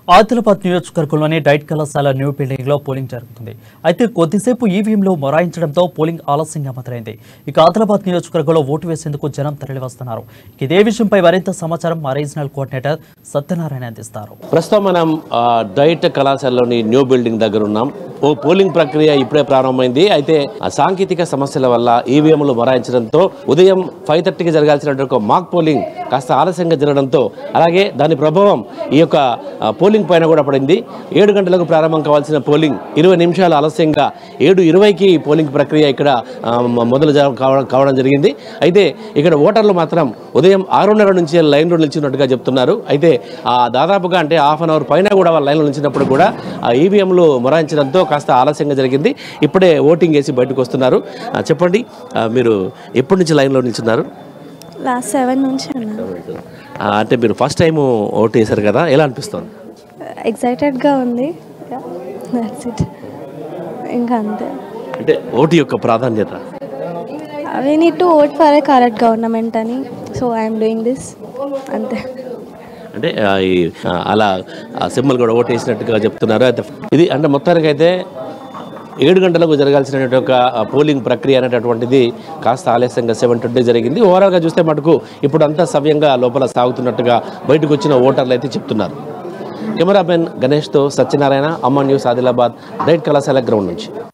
ఆదిలాబాద్ నియోజకవర్గంలోని డైట్ కళాశాల new building లో పోలింగ్ జరుగుతుంది అయితే కొద్దిసేపు ఈవీఎంలు మొరాయించడంతో పోలింగ్ ఆలస్యంగా మొదలైంది ఇక ఆదిలాబాద్ నియోజకవర్గంలో ఓటు వేసేందుకు జనం తరలివస్తున్నారు ఇదే విషయంపై మరింత సమాచారం మా రీజనల్ కోఆర్డినేటర్ సత్యనారాయణ అందిస్తారు ప్రస్తుతం మనం ఆ, డైట్ కళాశాలలోని న్యూ బిల్డింగ్ దగ్గర ఉన్నాం ఓ పోలింగ్ ప్రక్రియ ఇప్పుడే ప్రారంభమైంది అయితే ఆ సాంకేతిక సమస్యల వల్ల ఈవీఎంలు మొరాయించడంతో ఉదయం ఫైవ్ థర్టీకి జరగాల్సినటువంటి ఒక మాక్ పోలింగ్ కాస్త ఆలస్యంగా జరగడంతో అలాగే దాని ప్రభావం ఈ యొక్క ఆ, పోలింగ్ పైన కూడా పడింది ఏడు గంటలకు ప్రారంభం కావాల్సిన పోలింగ్ ఇరవై నిమిషాలు ఆలస్యంగా ఏడు ఇరవైకి ఈ పోలింగ్ ప్రక్రియ ఇక్కడ ఆ, మ- మొదలు జర- కావడం కావడం జరిగింది అయితే ఇక్కడ ఓటర్లు మాత్రం ఉదయం ఆరున్నర నుంచి లైన్లో నిలిచినట్టుగా చెప్తున్నారు అయితే ఆ దాదాపుగా అంటే హాఫ్ అన్ అవర్ పైన కూడా వాళ్ళు లైన్లో నిలిచినప్పుడు కూడా ఆ ఈవీఎంలు మొరాయించడంతో కాస్త ఆలస్యంగా జరిగింది ఇప్పుడే ఓటింగ్ వేసి బయటకు వస్తున్నారు ఆ, చెప్పండి ఆ, మీరు ఎప్పటి నుంచి లైన్లో నిల్చున్నారు లాస్ట్ సెవెన్ నుంచి ఉన్నాను ఆ, అంటే మీరు ఫస్ట్ టైం ఓటు వేశారు కదా ఎలా అనిపిస్తుంది ఎక్సైటెడ్గా ఉంది దట్స్ ఇట్ ఇంకా అంతే అంటే ఓటు యొక్క ప్రాధాన్యత we need to vote for a correct government అని సో ఐఎమ్ డూయింగ్ దిస్ అంతే అంటే ఆ, ఈ ఆ, అలా సింబల్ కూడా ఓటు వేసినట్టుగా చెప్తున్నారు అయితే ఇది అంటే మొత్తానికి అయితే ఏడు గంటలకు జరగాల్సినటువంటి ఒక ఆ, పోలింగ్ ప్రక్రియ అనేటటువంటిది కాస్త ఆలస్యంగా సెవెన్ ట్వంటీ జరిగింది ఓవరాల్గా చూస్తే మటుకు ఇప్పుడు అంతా సవ్యంగా లోపల సాగుతున్నట్టుగా బయటకు వచ్చిన ఓటర్లు అయితే చెప్తున్నారు కెమెరామెన్ గణేష్తో సత్యనారాయణ అమ్మ న్యూస్ ఆదిలాబాద్ డైట్ కళాశాల గ్రౌండ్ నుంచి